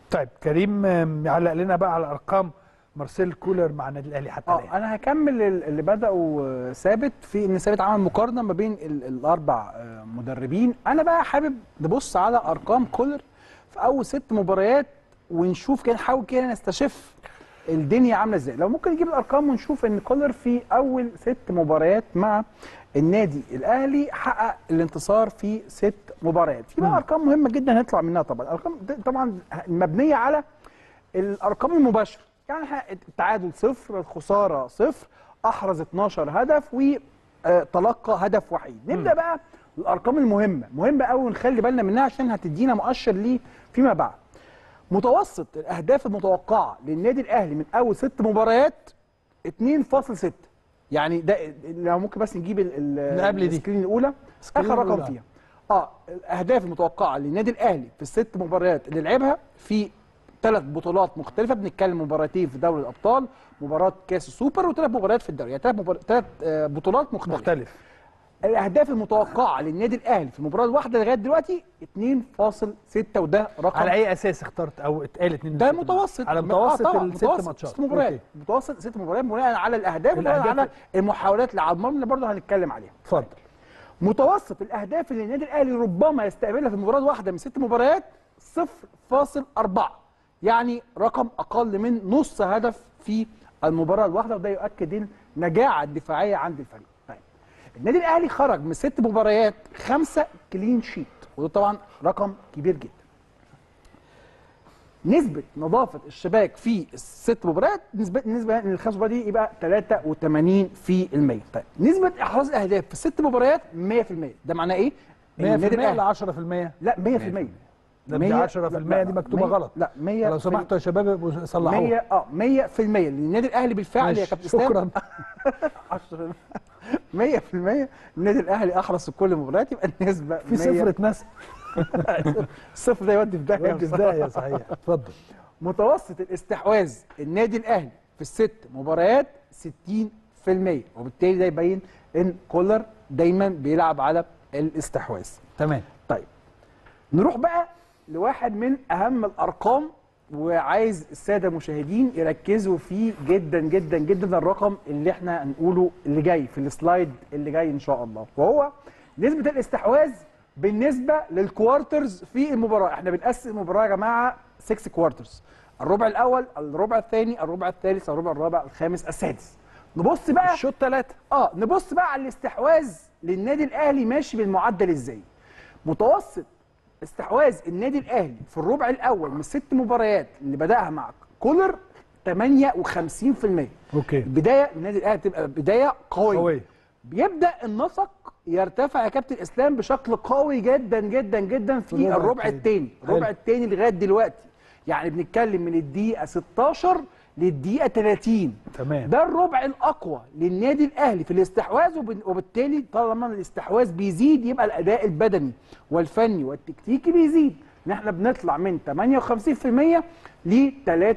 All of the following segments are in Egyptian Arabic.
طيب كريم آم، يعلق لنا بقى على ارقام مارسيل كولر مع النادي الاهلي حتى اه الان انا هكمل ال- اللي بداوا آه، ثابت في ان ثابت عمل مقارنه ما بين ال- الاربع آه، مدربين انا بقى حابب نبص على ارقام كولر في اول ست مباريات ونشوف كده نحاول كده نستشف الدنيا عامله ازاي لو ممكن نجيب الارقام ونشوف ان كولر في اول ست مباريات مع النادي الاهلي حقق الانتصار في ست مباريات في بقى ارقام مهمه جدا هنطلع منها طبعا الارقام دي طبعا مبنيه على الارقام المباشره يعني ح- التعادل صفر الخساره صفر احرز 12 هدف وتلقى هدف وحيد نبدا بقى الارقام المهمه مهمه قوي نخلي بالنا منها عشان هتدينا مؤشر ليه فيما بعد متوسط الاهداف المتوقعه للنادي الاهلي من اول ست مباريات 2.6 يعني ده لو ممكن بس نجيب ال- ال- اللي قبل دي. السكرين الاولى السكرين اخر رقم الأولى. فيها اه الاهداف المتوقعه للنادي الاهلي في الست مباريات اللي لعبها في ثلاث بطولات مختلفه بنتكلم مباراتين في دوري الابطال مباراه كاس السوبر وثلاث مباريات في الدوري يعني ثلاث مبار... ثلاث آه، بطولات مختلفه مختلف الاهداف المتوقعه للنادي الاهلي في المباراه الواحده لغايه دلوقتي 2.6 وده رقم على اي اساس اخترت او اتقال اتنين ده ست متوسط على آه متوسط طبعاً، الست متوسط ماتشات ست مباريات أوكي. متوسط ست مباريات بناء على الاهداف وبناء الأهداف- على المحاولات اللي على المرمى اللي برضه هنتكلم عليها اتفضل متوسط الاهداف اللي النادي الاهلي ربما يستقبلها في المباراه الواحده من ست مباريات 0.4 يعني رقم اقل من نص هدف في المباراه الواحده وده يؤكد النجاعه الدفاعيه عند الفريق طيب النادي الاهلي خرج من ست مباريات خمسه كلين شيت وده طبعا رقم كبير جدا نسبة نظافة الشباك في الست مباريات نسبة نسبة للخمس مباريات دي يبقى 83 في المية طيب نسبة إحراز الأهداف في الست مباريات 100% ده معناه إيه؟ 100% إن النادي الأهلي- ولا 10% لا 100% ده دي 10% دي مكتوبة غلط. لا 100 لو سمحتوا يا شباب ابقوا صلحوها 100 اه 100% لان النادي الاهلي بالفعل يا ماشي، كابتن اسلام شكرا 10 100% النادي الاهلي احرز في كل المباريات يبقى النسبه في صفر اتنسى الصفر ده يودي في داهيه ودي في بصراحة. داهيه صحيح اتفضل متوسط الاستحواذ النادي الاهلي في الست مباريات 60% وبالتالي ده يبين ان كولر دايما بيلعب على الاستحواذ تمام طيب نروح بقى لواحد من اهم الارقام وعايز الساده المشاهدين يركزوا فيه جدا جدا جدا الرقم اللي احنا هنقوله اللي جاي في السلايد اللي جاي ان شاء الله وهو نسبه الاستحواذ بالنسبه للكوارترز في المباراه احنا بنقسم المباراه يا جماعه 6 كوارترز الربع الاول الربع الثاني الربع الثالث الربع الرابع الخامس السادس نبص بقى الشوط ثلاثة اه نبص بقى على الاستحواذ للنادي الاهلي ماشي بالمعدل ازاي متوسط استحواذ النادي الاهلي في الربع الاول من الست مباريات اللي بداها مع كولر 58% اوكي البدايه النادي الاهلي بتبقى بدايه قويه قوية بيبدا النسق يرتفع يا كابتن اسلام بشكل قوي جدا جدا جدا في الربع الربع التاني. الثاني حلو. الربع الثاني لغايه دلوقتي يعني بنتكلم من الدقيقه 16 للدقيقه 30 تمام ده الربع الاقوى للنادي الاهلي في الاستحواذ وب- وبالتالي طالما الاستحواذ بيزيد يبقى الاداء البدني والفني والتكتيكي بيزيد ان احنا بنطلع من 58% ل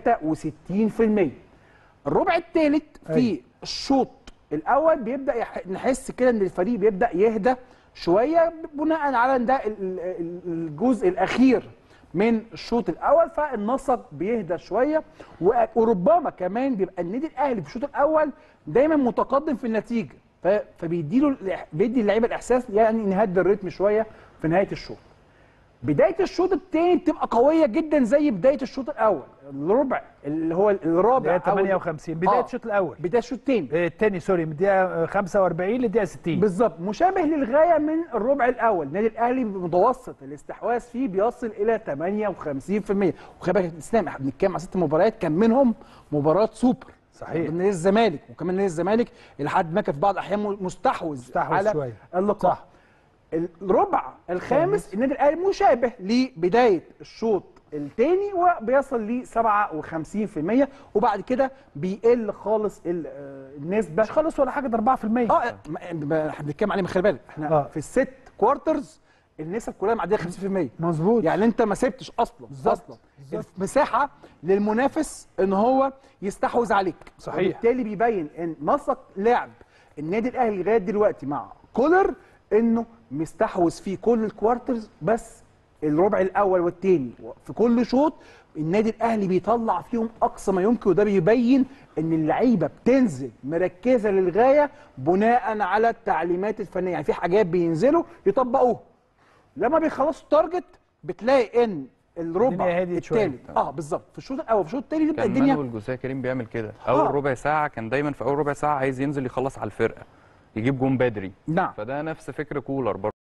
63% الربع الثالث في أيوة. الشوط الاول بيبدا يح- نحس كده ان الفريق بيبدا يهدى شويه بناء على ان ده ال- ال- الجزء الاخير من الشوط الاول فالنسق بيهدى شويه و- وربما كمان بيبقى النادي الاهلي في الشوط الاول دايما متقدم في النتيجه ف- فبيديله الإح- بيدي اللعيبه الاحساس يعني نهدي الريتم شويه في نهايه الشوط بدايه الشوط الثاني بتبقى قويه جدا زي بدايه الشوط الاول الربع اللي هو الرابع بداية أو ال- 58 بداية آه. الشوط الأول بدايه الشوط الثاني آه، التاني سوري من الدقيقة 45 للدقيقة 60 بالظبط مشابه للغايه من الربع الاول النادي الاهلي متوسط الاستحواذ فيه بيصل الى 58% وخلي بالك يا اسلام احنا بنتكلم على ست مباريات كان منهم مباراه سوبر صحيح. من نادي الزمالك وكمان نادي الزمالك لحد ما كان في بعض الاحيان مستحوذ مستحوذ على شوية. اللقاء صح. الربع الخامس النادي الاهلي مشابه لبدايه الشوط الثاني وبيصل ل 57% وبعد كده بيقل خالص ال- آه، النسبه مش خالص ولا حاجة ده 4% اه ما- ما- احنا بنتكلم عليه من خلي بالك احنا آه. في الست كوارترز النسب كلها معديه 50% مظبوط يعني انت ما سبتش اصلا اصلا مساحه للمنافس ان هو يستحوذ عليك صحيح. وبالتالي بيبين ان نسق لعب النادي الاهلي لغايه دلوقتي مع كولر انه مستحوذ في كل الكوارترز بس الربع الاول والثاني في كل شوط النادي الاهلي بيطلع فيهم اقصى ما يمكن وده بيبين ان اللعيبه بتنزل مركزه للغايه بناء على التعليمات الفنيه يعني في حاجات بينزلوا يطبقوها لما بيخلصوا التارجت بتلاقي ان الربع الدنيا هديت شوية. الثالث اه بالظبط في الشوط الاول في الشوط الثاني تبقى كان الدنيا مانويل جوزيه كريم بيعمل كده اول آه. ربع ساعه كان دايما في اول ربع ساعه عايز ينزل يخلص على الفرقه يجيب جون بدري نعم فده نفس فكر كولر برضه